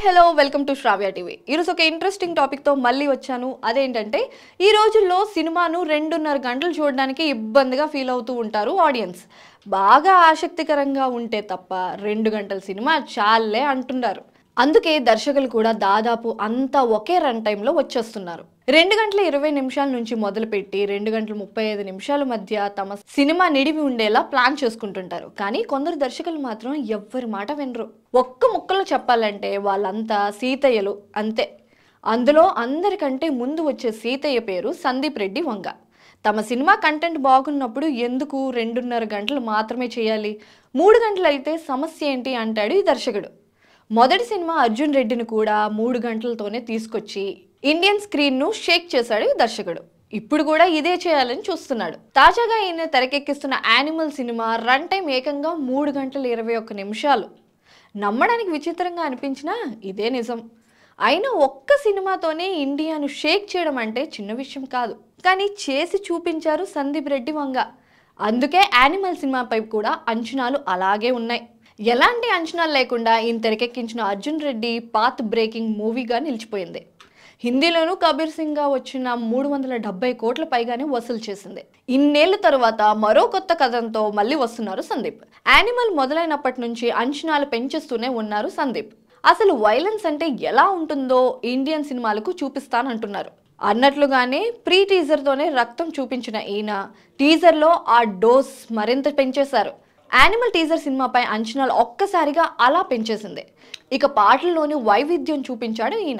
hello welcome to Sravya TV ఈరోజు ఒక interesting టాపిక్తో మళ్ళీ వచ్చాను అదేంటంటే ఈ రోజుల్లో సినిమాను రెండున్నర గంటలు చూడడానికి ఇబ్బందిగా ఫీల్ అవుతూ ఉంటారు ఆడియన్స్ బాగా ఆసక్తికరంగా ఉంటే తప్ప రెండు గంటల సినిమా చాలే అంటున్నారు అందుకే దర్శకులు కూడా దాదాపు అంతా ఒకే రన్ టైంలో వచ్చేస్తున్నారు రెండు గంటల ఇరవై నిమిషాల నుంచి మొదలుపెట్టి రెండు గంటల ముప్పై ఐదు నిమిషాల మధ్య తమ సినిమా నిడివి ఉండేలా ప్లాన్ చేసుకుంటుంటారు కానీ కొందరు దర్శకులు మాత్రం ఎవ్వరి మాట వినరు ఒక్క ముక్కలో చెప్పాలంటే వాళ్ళంతా సీతయ్యలు అంతే అందులో అందరికంటే ముందు వచ్చే సీతయ్య పేరు సందీప్ రెడ్డి వంగ తమ సినిమా కంటెంట్ బాగున్నప్పుడు ఎందుకు రెండున్నర గంటలు మాత్రమే చేయాలి మూడు గంటలు అయితే సమస్య ఏంటి అంటాడు ఈ దర్శకుడు మొదటి సినిమా అర్జున్ రెడ్డిని కూడా మూడు గంటలతోనే తీసుకొచ్చి ఇండియన్ స్క్రీన్ను షేక్ చేశాడు ఈ దర్శకుడు ఇప్పుడు కూడా ఇదే చేయాలని చూస్తున్నాడు తాజాగా ఈయన తెరకెక్కిస్తున్న యానిమల్ సినిమా రన్ టైం ఏకంగా మూడు గంటల ఇరవై ఒక్క నిమిషాలు నమ్మడానికి విచిత్రంగా అనిపించినా ఇదే నిజం అయినా ఒక్క సినిమాతోనే ఇండియాను షేక్ చేయడం అంటే చిన్న విషయం కాదు కానీ చేసి చూపించారు సందీప్ రెడ్డి వంగ అందుకే యానిమల్ సినిమాపై కూడా అంచనాలు అలాగే ఉన్నాయి ఎలాంటి అంచనాలు లేకుండా ఈయన తెరకెక్కించిన అర్జున్ రెడ్డి పాత్ బ్రేకింగ్ మూవీగా నిలిచిపోయింది హిందీలోనూ కబీర్ సింగ్గా వచ్చిన మూడు వందల డెబ్బై కోట్ల పైగానే వసూలు చేసింది ఇన్నేళ్ల తరువాత మరో కొత్త కథంతో మళ్ళీ వస్తున్నారు సందీప్ యానిమల్ మొదలైనప్పటి నుంచి అంచనాలు పెంచేస్తూనే ఉన్నారు సందీప్ అసలు వైలెన్స్ అంటే ఎలా ఉంటుందో ఇండియన్ సినిమాలకు చూపిస్తానంటున్నారు అన్నట్లుగానే ప్రీ టీజర్తోనే రక్తం చూపించిన ఈయన టీజర్లో ఆ డోస్ మరింత పెంచేశారు యానిమల్ టీజర్ సినిమాపై అంచనాలు ఒక్కసారిగా అలా పెంచేసింది ఇక పాటల్లోని వైవిధ్యం చూపించాడు ఈయన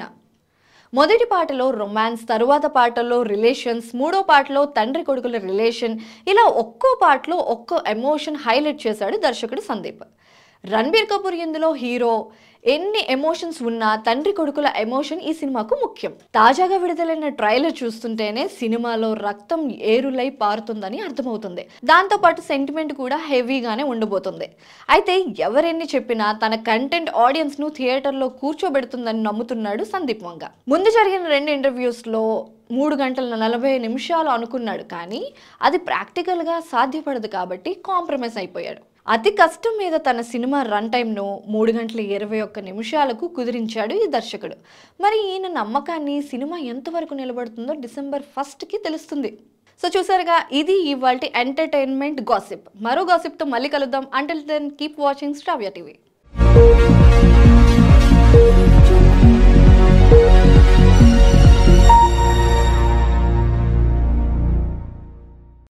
మొదటి పాటలో రొమాన్స్ తరువాత పాటలో రిలేషన్స్ మూడో పాటలో తండ్రి కొడుకుల రిలేషన్ ఇలా ఒక్కో పాటలో ఒక్కో ఎమోషన్ హైలైట్ చేశాడు దర్శకుడు సందీప్ రణబీర్ కపూర్ ఇందులో హీరో ఎన్ని ఎమోషన్స్ ఉన్నా తండ్రి కొడుకుల ఎమోషన్ ఈ సినిమాకు ముఖ్యం తాజాగా విడుదలైన ట్రైలర్ చూస్తుంటేనే సినిమాలో రక్తం ఏరులై పారుతుందని అర్థమవుతుంది దాంతోపాటు సెంటిమెంట్ కూడా హెవీగానే ఉండబోతుంది అయితే ఎవరెన్ని చెప్పినా తన కంటెంట్ ఆడియన్స్ ను థియేటర్లో కూర్చోబెడుతుందని నమ్ముతున్నాడు సందీప్ వంగ ముందు జరిగిన రెండు ఇంటర్వ్యూస్లో మూడు గంటల నలభై నిమిషాలు అనుకున్నాడు కానీ అది ప్రాక్టికల్గా సాధ్యపడదు కాబట్టి కాంప్రమైజ్ అయిపోయాడు అతి కష్టం మీద తన సినిమా రన్ టైంను మూడు గంటల ఇరవై ఒక్క నిమిషాలకు కుదిరించాడు ఈ దర్శకుడు మరి ఈయన నమ్మకాన్ని సినిమా ఎంతవరకు నిలబడుతుందో డిసెంబర్ ఫస్ట్కి తెలుస్తుంది సో చూసారుగా ఇది ఇవాళ ఎంటర్టైన్మెంట్ గాసిప్ మరో గాసిప్తో మళ్ళీ కలుద్దాం until then keep watching Sravya TV